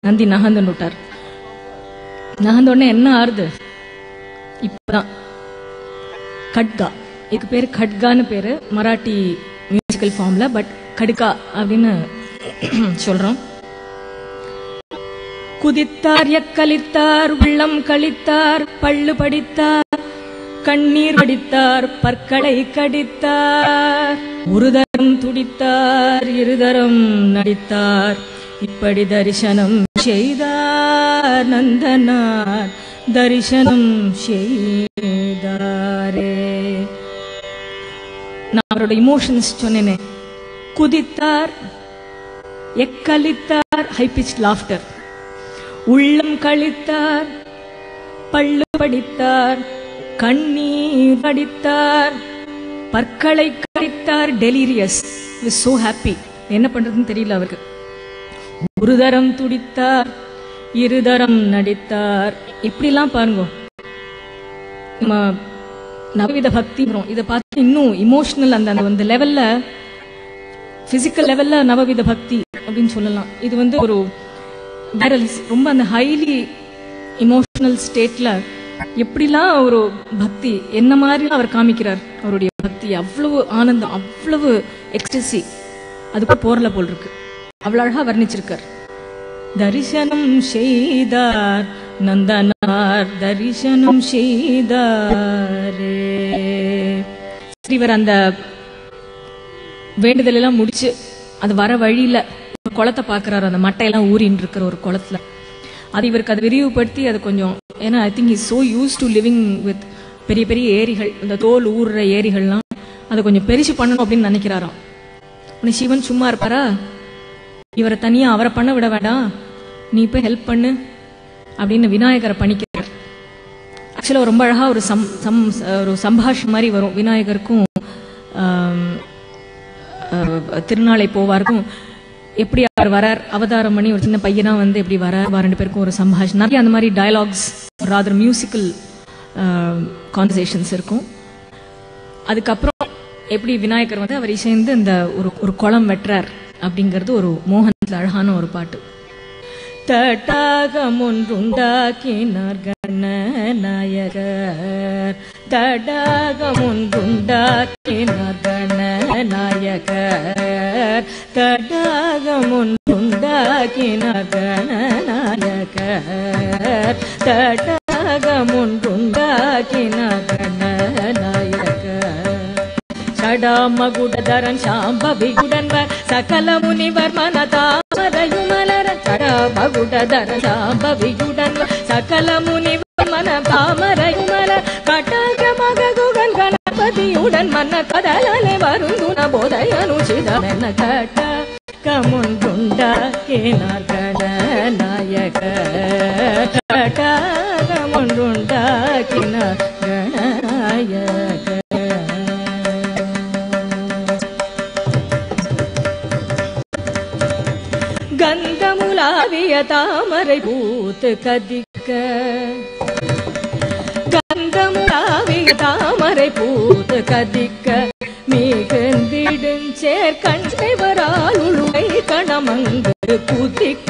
நந்தி நகர்ந்துன்னு விட்டார் நகர்ந்த உடனே என்ன ஆறுது இப்பதான் கட்கா இதுக்கு பேரு கட்கான்னு பேரு மராட்டி மியூசிக்கல் ஃபார்ம்ல பட் கடுக்கா அப்படின்னு சொல்றோம் குதித்தார் எக்கலித்தார் உள்ளம் கழித்தார் பள்ளு படித்தார் கண்ணீர் வடித்தார் பற்களை கடித்தார் ஒருதரம் துடித்தார் இருதரம் நடித்தார் இப்படி தரிசனம் செய்தார் நந்தனார் தரிசனம் செய்தாரே நான் அவரோட இமோஷன்ஸ் சொன்னேனே குதித்தார் எக்கலித்தார் ஹை பிச் லாஃப்டர் உள்ளம் கழித்தார் பள்ளு படித்தார் கண்ணீர் அடித்தார் பற்களை கடித்தார் டெலிரியஸ் சோ ஹாப்பி என்ன பண்றதுன்னு தெரியல அவருக்கு ஒரு தரம் துடித்தார் இருதரம் நடித்தார் இப்படிலாம் பாருங்க நம்ம நவவித பக்தி வரும் இதை பார்த்து இன்னும் இமோஷனல் அந்த அந்த லெவல்ல பிசிக்கல் லெவல்ல நவவித பக்தி அப்படின்னு சொல்லலாம் இது வந்து ஒரு வேற ரொம்ப அந்த ஹைலி இமோஷனல் ஸ்டேட்ல எப்படிலாம் ஒரு பக்தி என்ன மாதிரி அவர் காமிக்கிறார் அவருடைய பக்தி அவ்வளவு ஆனந்தம் அவ்வளவு எக்ஸ்டசி அதுக்கு போர்ல போல் இருக்கு அவ்வளவு அழகா வர்ணிச்சிருக்கார் தரிசனம் செய்தார் நந்தனார் தரிசனம் செய்தாரே இவர் அந்த வேண்டுதல் எல்லாம் முடிச்சு அது வர வழியில ஒரு குளத்தை பாக்குறாரு அந்த மட்டையெல்லாம் ஊறின்னு இருக்கிற ஒரு குளத்துல அது இவருக்கு அதை விரிவுபடுத்தி அது கொஞ்சம் ஏன்னா I think is so used to living with பெரிய பெரிய ஏரிகள் இந்த தோல் ஊறுற ஏரிகள்லாம் அதை கொஞ்சம் பெருசு பண்ணணும் அப்படின்னு நினைக்கிறாராம் உன்னை சிவன் சும்மா இருப்பாரா இவரை தனியா அவரை பண்ண விட வேண்டாம் நீ போய் ஹெல்ப் பண்ணு அப்படின்னு விநாயகரை பணிக்கிறார் ஆக்சுவலாக ரொம்ப அழகா ஒரு சம் சம் ஒரு சம்பாஷ் மாதிரி வரும் விநாயகருக்கும் ஆம், அஹ், திருநாளை போவாருக்கும் எப்படி அவர் வரார் அவதாரம் பண்ணி ஒரு சின்ன பையனா வந்து எப்படி வரார் வா ரெண்டு பேருக்கும் ஒரு சம்பாஷ் நிறைய அந்த மாதிரி டயலாக்ஸ் ராதர் மியூசிக்கல் கான்வர்சேஷன்ஸ் இருக்கும் அதுக்கப்புறம் எப்படி விநாயகர் வந்து அவர் இசைந்து இந்த ஒரு ஒரு குளம் வெட்டுறார் அப்படிங்கிறது ஒரு மோகனத்தில் அழகான ஒரு பாட்டு தடாகம் ஒன்றுண்டாக்கினார் கணநாயகர் தடாகம் ஒன்றுண்டாக்கினார் கணநாயகர் தடாகம் ஒன்றுண்டாக்கினார் கணநாயகர் தடாகம் ஒன்றுண்டாக்கினார் கணநாயகர் சடாமகுடதரன் சாம்பவிகுடன்வர் சகல முனிவர் மன தாமரையும் மலர சடாமகுடதரன் சாம்பவிகுடன்வர் சகல முனிவர் மன தாமரையும் மலர் கட்டாக மககுகன் கணபதியுடன் மன்ன கடலே வருந்துன போதையனுச்சிதமென கட்ட கமுண்டுண்டாக்கினார் கணநாயக கட்டாகமுண்டுண்டாக்கினார் கணநாயக கந்தமுலாவிய தாமரை பூத்து கதிக்க கந்தமுலாவிய தாமரை பூத்து கதிக்க மிகுந்திடுஞ்சேர் கண்டைவரால் உழுவை கணமங்கு குதிக்க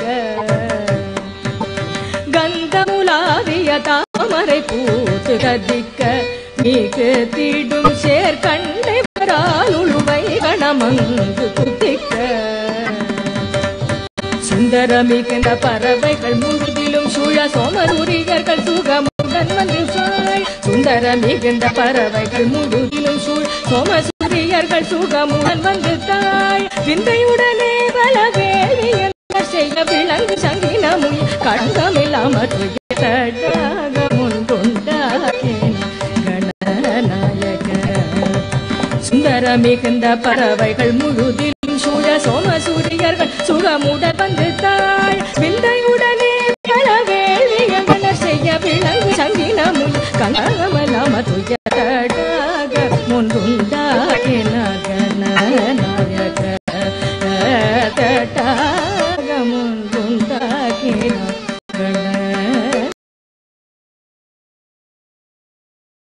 கந்தமுலாவிய தாமரை பூத்து கதிக்க மிகு திடும் சேர் கண்டைவரால் உழுவை கணமங்கு குதிக்க சுந்தர மிகுந்த பறவைகள் முழுதிலும் சூழ சோமசூரியர்கள் சுகமுடன் வந்து சாய் சுந்தர மிகுந்த பறவைகள் முழுதிலும் சூழ் சோமசூரியர்கள் சுகமுடன் வந்து தாய் விந்தையுடனே பல வேலி என்ன செய்ய விலங்கு சங்கினமுய் கண்டமில்லாம தடாக முன்கொண்டாக்கின கணநாயக சுந்தர மிகுந்த பறவைகள் முழுதிலும் சூழ சோமசூரியர்கள் சுகமுடன் வந்து தாய் விந்தையுடனே பலவேலியங்கனர் செய்ய விளங்கு சங்கினமும் கனகமலாம துயரடாக முன்றுண்ட